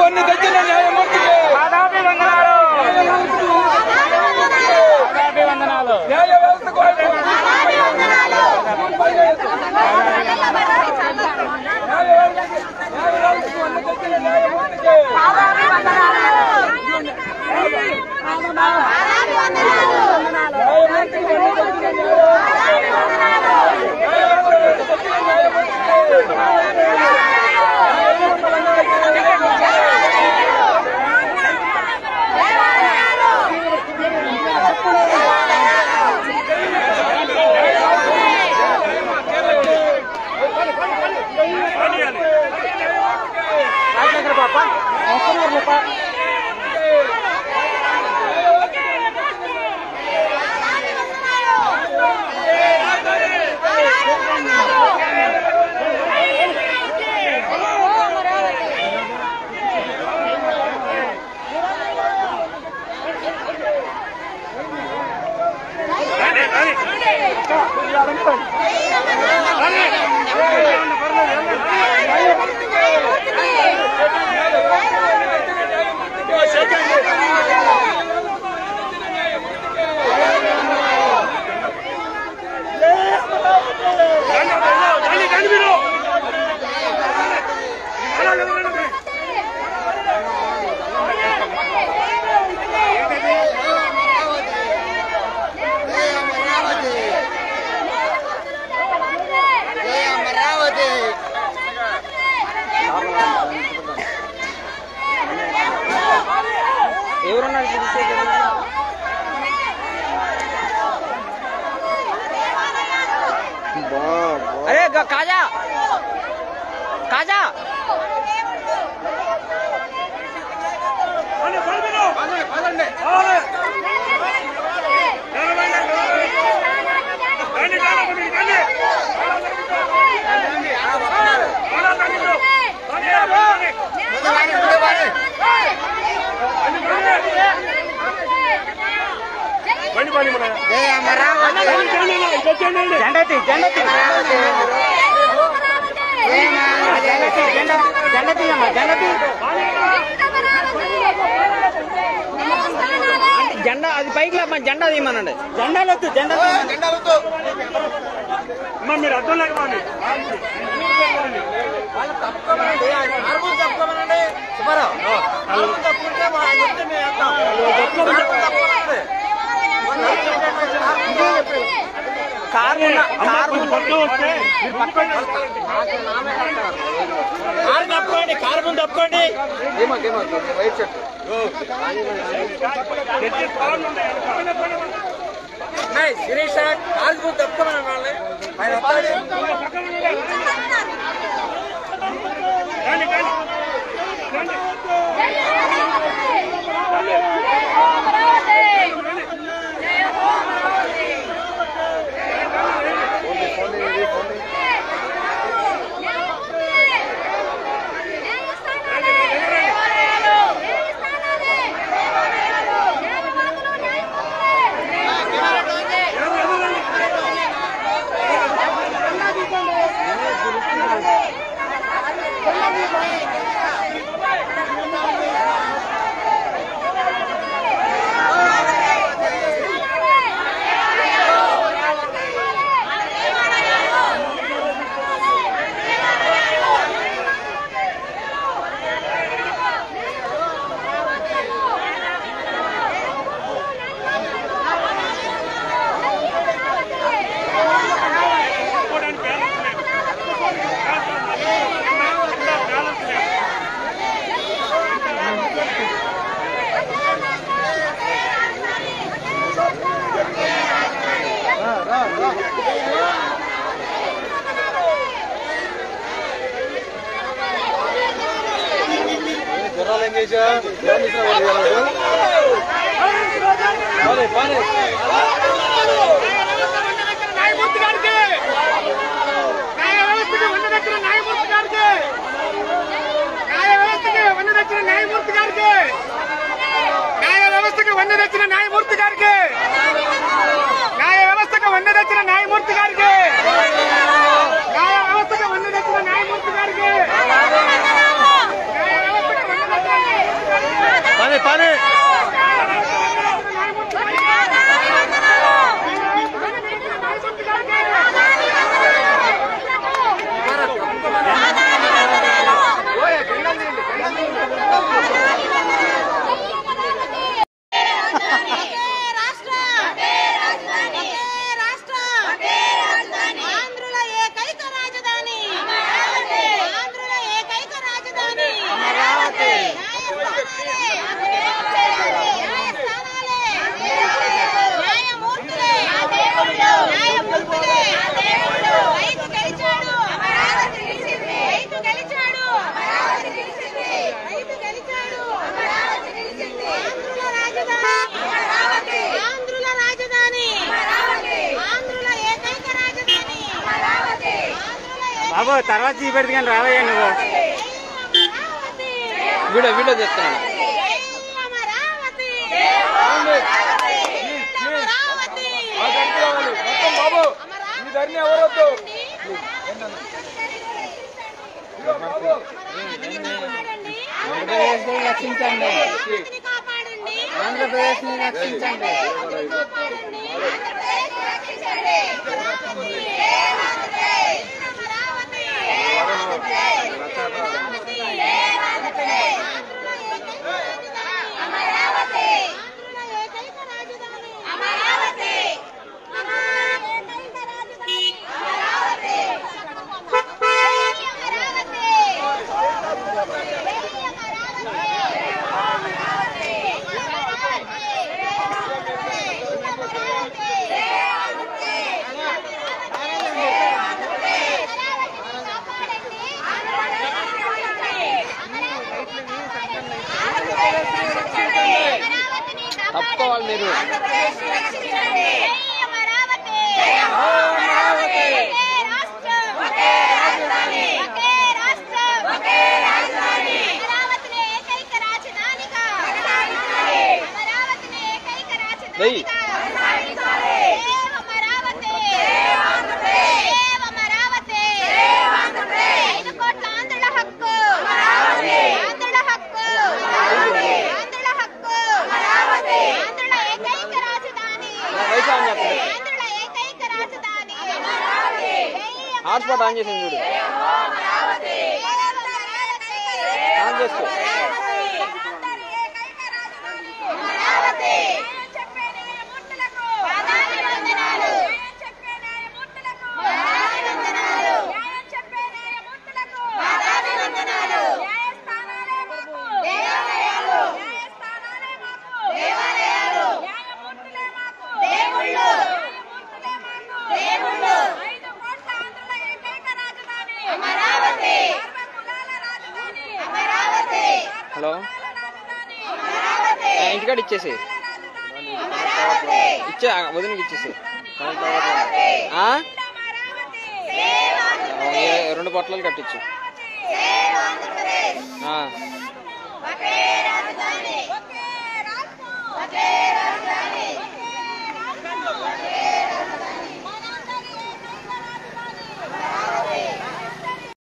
వన్య తెచ్చిన న్యాయమూర్తికి పాదాభి వందనాలు పాదాభి వందనాలు న్యాయ వ్యవస్థకు న్యాయ వ్యవస్థకు న్యాయ వ్యవస్థకు వన్య తెచ్చిన న్యాయమూర్తికి న్యాయమూర్తికి వన్య తెచ్చిన ఎవరున్నారు అరే గా- కాజా కాజా జెండతి జెండతి జెండతి జెండ జెండతి అమ్మా జెండతి జెండా అది పైకి లేమ్మా జెండా తీయమనండి జెండాలు వద్దు జెండా మీరు అర్థం లేకపోండి కారు ఉన్న- కారు కొంచెం పక్కన వస్తే మీరు పక్కన కారు తప్పుకోండి కారు ముందు తప్పుకోండి శిరీష కారు ముందు తప్పుకోమని వాళ్ళని ఆయన వస్తాడు. న్యాయమూర్తి గారికి న్యాయ వ్యవస్థకి వన్న దగ్గర న్యాయమూర్తి గారికి న్యాయ వ్యవస్థకి వన్న దగ్గర న్యాయమూర్తి గారికి న్యాయ వ్యవస్థకి వన్న దగ్గర న్యాయమూర్తి గారికి న్యాయ వ్యవస్థకు వన్న దగ్గర న్యాయమూర్తి గారికి న్యాయ వ్యవస్థకు వన్న దగ్గర న్యాయమూర్తి గారికి న్యాయ వ్యవస్థకు వన్న దగ్గర బాబు తర్వాత చూపెడితే కానీ రావయ్యా నువ్వు వీడియో వీడియో చెప్తున్నాను ఆ ధర్ని కావాలి మొత్తం బాబు ఈ ధర్ని ఎవరొద్దు ఇదిగో బాబు ఆంధ్రప్రదేశ్ రక్షించండి ఆంధ్రప్రదేశ్ ని రక్షించండి తప్పుకోవాలి మీరు వెయ్యి. ఐదు కోట్ల ఆంధ్రుల హక్కు ఆంధ్రుల హక్కు ఆంధ్రుల హక్కు ఆంధ్రుల ఏకైక రాజధాని వయసు ఆన్ చెప్పండి ఆంధ్రుల ఏకైక రాజధాని హాట్స్పాట్ ఆన్ చేసింది చూడు ఆన్ చేసుకో హలో ఆ, ఇంటికాడ ఇచ్చేసి ఇచ్చే ఆ, వదినకి ఇచ్చేసి ఆ? ఏ, రెండు పొట్లాలు కట్టించు జై